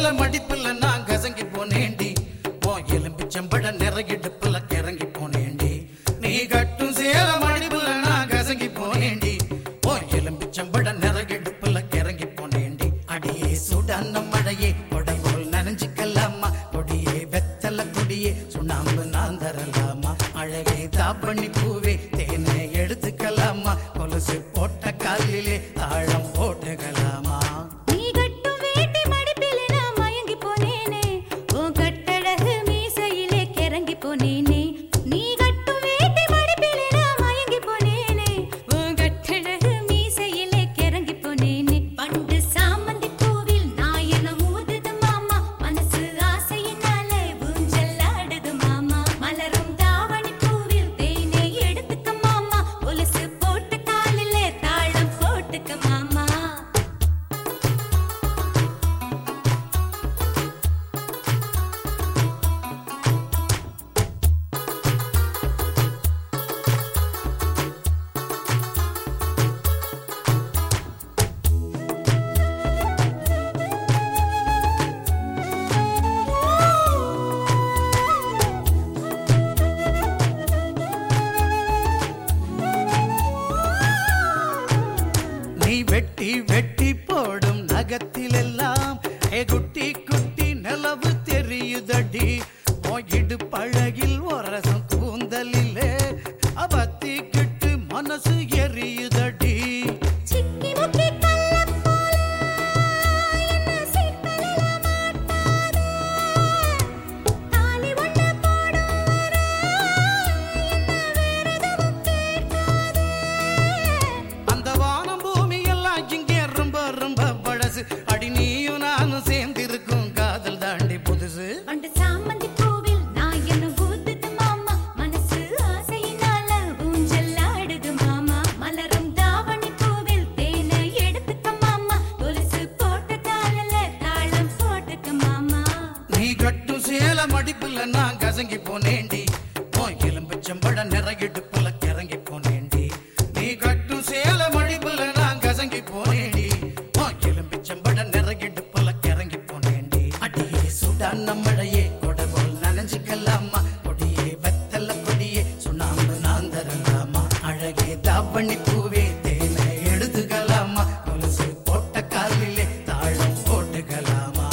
சேல மடிப்புல நான் கசங்கி போனேண்டி ஓ எலும்பிச்சம்பட நிறையிடுப்புல கிறங்கி போனேண்டி நீ கட்டும் சேல மடிப்புல நான் கசங்கி போனேண்டி ஓ எலும்பிச்சம்பட நிறையிடுப்புல கிறங்கி போனேண்டி அடியே சுடான மழையே கொடை போல் நனைஞ்சுக்கலாமா கொடியே வெத்தல கொடியே சுண்ணாம்பு நான் தரலாமா அழகே தாப்பண்ணி பூவே தேனை எடுத்துக்கலாமா கொலுசு போட்ட காலிலே தாழம் போட்டுக்கலாமா நீ கட்டும் வேட்டி மடிப்பிலே நான் மயங்கி போனேனே உன் கட்டழகு மீசையிலே கிறங்கி போனேனே நீ கட்டும் வேட்டி மடிப்பிலே நான் மயங்கி போனேனே உன் கட்டழகு மீசையிலே கிறங்கி போனேனே பண்டு சாமந்தி பூவில் நாயன ஊதுது மாமா மனசு ஆசையினாலே ஊஞ்சல் ஆடுது மாமா மலரும் தாவணி பூவில் தேனை எடுத்துக்க மாமா கொலுசு போட்டு காலிலே தாளம் போட்டுக்க மாமா நீ வெட்டி வெட்டி போடும் நகத்திலெல்லாம் ஏ குட்டி குட்டி நிலவு தெரியுதடி போயிடு பழகில் ஒரசம் கூந்தலிலே அவத்திக்கிட்டு மனசு எரியுதடி சிக்கி முக்கி கள்ளப் போல என்ன சீத்தலில மாட்டாத தாலி ஒண்ணு போடும் வர என்ன வேற எதுவும் கேட்காத அந்த வானம் பூமி எல்லாம் இங்கே ரொம்ப ரொம்ப பழசு அடி நீயும் நானும் சேர்ந்திருக்கும் காதல் தாண்டி புதுசு பண்டு சாமந்தி பூவில் நான் என்ன ஊத்துது மாமா மனசு ஆசையினால ஊஞ்சல் ஆடுது மாமா மலரும் தாவணி பூவில் தேனை எடுத்துக்க மாமா கொலுசு போட்ட காலில தாளம் போட்டுக்க மாமா நீ கட்டும் சேல மடிப்புல நான் கசங்கி போனேண்டி ஓ எலும்பச்சம்பழ நிறையிடுப்புல கிறங்கி போனேண்டி நீ கட்டும் சேல மடிப்புல நான் கசங்கி போனேண்டி ஓ எலும்பச்சம்பழ நிறையிடுப்புல கிறங்கி போனேண்டி அடியே சுடான மழையே கொடை போல் நனைஞ்சுக்கலாமா கொடியே வெத்தல கொடியே சுண்ணாம்பு நான் தரலாமா அழகே தாவணி பூவே தேனை எடுத்துக்கலாமா கொலுசு போட்ட காலிலே தாழம் போட்டுக்கலாமா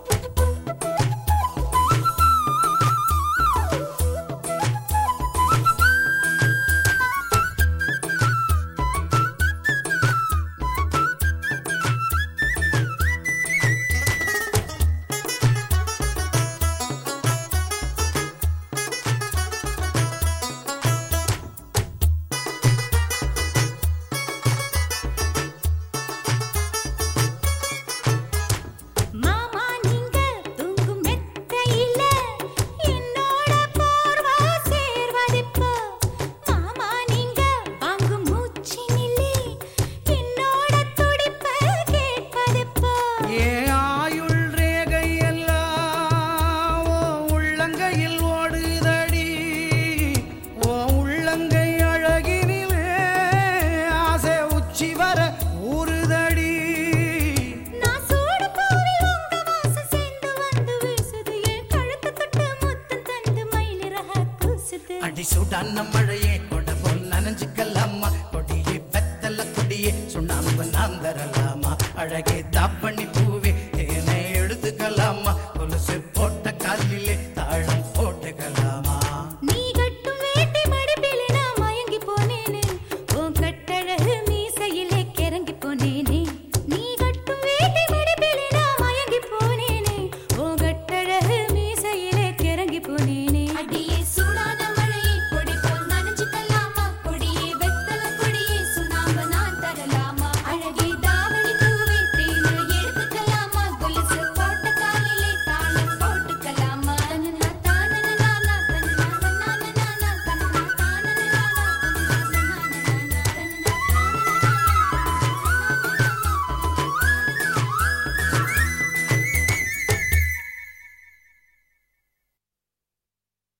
மாமா நீங்க தூங்கும் மெத்தையில என்னோட போர்வா சேர்வதிப்போ மாமா நீங்க வாங்கும் மூச்சினிலே என்னோட துடிப்ப கேட்பதிப்போ ஏ ஆயுள் ரேகை எல்லாம் ஓ உள்ளங்கையில் ஓடுதடி ஓ உள்ளங்கை அழகினிலே ஆசை உச்சி வர ஊறுதடி நான் சூடு பூவில் உங்க வாசம் சேர்ந்து வந்து வீசுது என் கழுத்து தொட்டு முத்தம் தந்து மயிலிறக கூசுது அடி சுடான மழையே கொடை போல் நனைஞ்சுக்கலாமா கொடியே வெத்தல கொடியே சுண்ணாம்பு நான் தரலாமா அழகே தாப்பன்